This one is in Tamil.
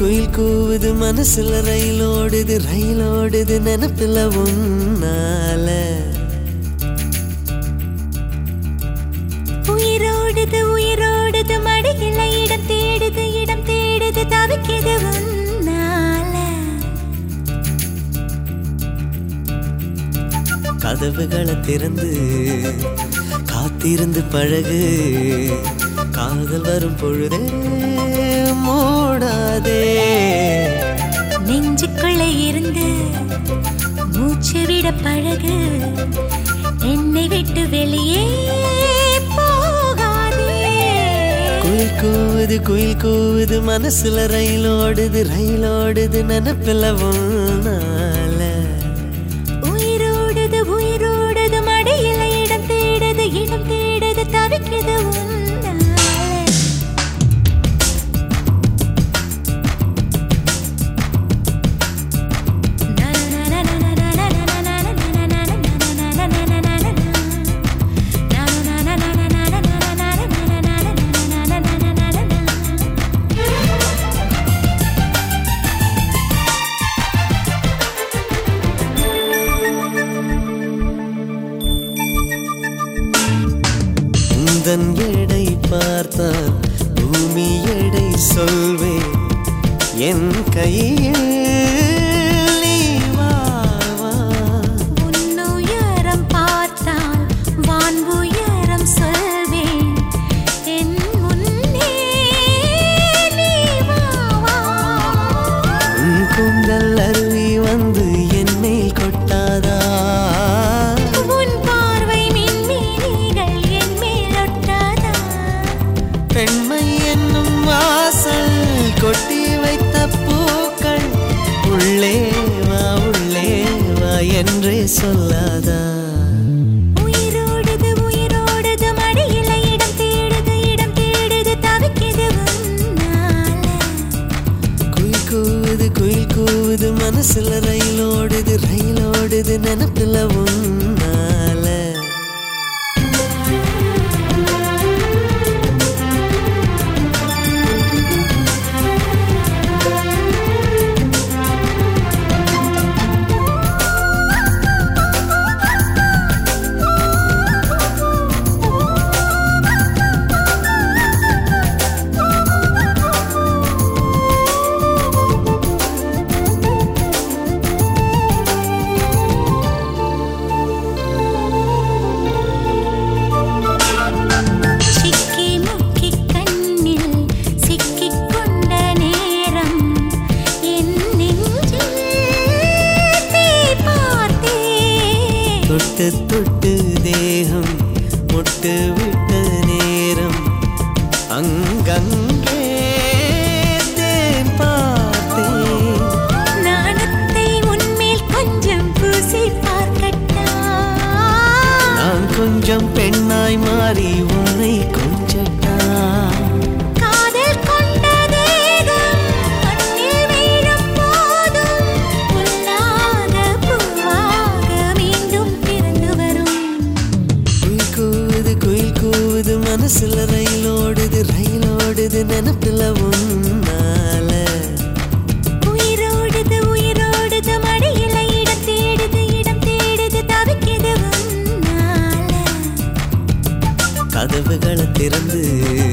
குயில் கூவுது மனசுல ரயில் ஓடுது ரயில் ஓடுது நினப்புல உன்னால உயிரோடுது உயிரோடுது மடியில இடம் தேடுது இடம் தேடுது தவிக்குது உன்னால கதவுகளை திறந்து காத்திருந்து பழகு காதல் வரும் பொழுதே மூடாதே நெஞ்சுக்குள்ள இருந்து மூச்சு விட பழகு என்னை விட்டு வெளியே போகாதே குயில் கூவுது குயில் கூவுது மனசுல ரயில் ஓடுது ரயில் ஓடுது நினப்பில் உன்னால உயிரோடுது உயிரோடுது மடியில இடம் தேடுது இடம் தேடுது தவிக்குது உன்னால உந்தன் எடை பார்த்தால் பூமி எடை சொல்வேன் என் கையில் நீ வா, வா. உன்னுயரம் பார்த்தால் வான் உயரம் சொல்வேன் என் முன்னே நீ வா வா உன் கூந்தல் அருவி வந்து என்னைல் கொட்டாதா உன் பார்வை மின்மினிகள் என் மேல் ஒட்டாதா பெண்மை என்னும் வாசல் கொட்டி வைத்த பூக்கள் உள்ளே வா உள்ளே வா என்றே சொல்லாதா உயிரோடுது உயிரோடுது மடியில இடம் தேடுது இடம் தேடுது தவிக்குது உன்னால குயில் கூவுது குயில் கூவுது மனசுல ரயில் ஓடுது ரயில் ஓடுது நினப்புல உன்னால சிக்கி முக்கி கண்ணில் சிக்கிக் கொண்ட நேரம் என் நெஞ்சில் தீ பார்த்தேன் தொட்டு தொட்டு தேகம் முட்டு விட்ட நேரம் அங்கங்கே தேன் பார்த்தேன் நாணத்தை உன்மேல் கொஞ்சம் பூசி பார்க்கட்டா நான் கொஞ்சம் பெண்ணாய் மாறி உன்னை கொஞ்சட்டா காதல் கொண்ட தேகம் மண்ணில் வீழும் போதும் புல்லாக பூவாக மீண்டும் பிறந்து வரும் குயில் கூவுது குயில் கூவுது மனசுல ரயில் ஓடுது ரயில் ஓடுது நினப்புல உன்னால உயிரோடுது உயிரோடுது மடியில இடம் தேடுது இடம் தேடுது தவிக்குது உன்னால கதவுகளை திறந்து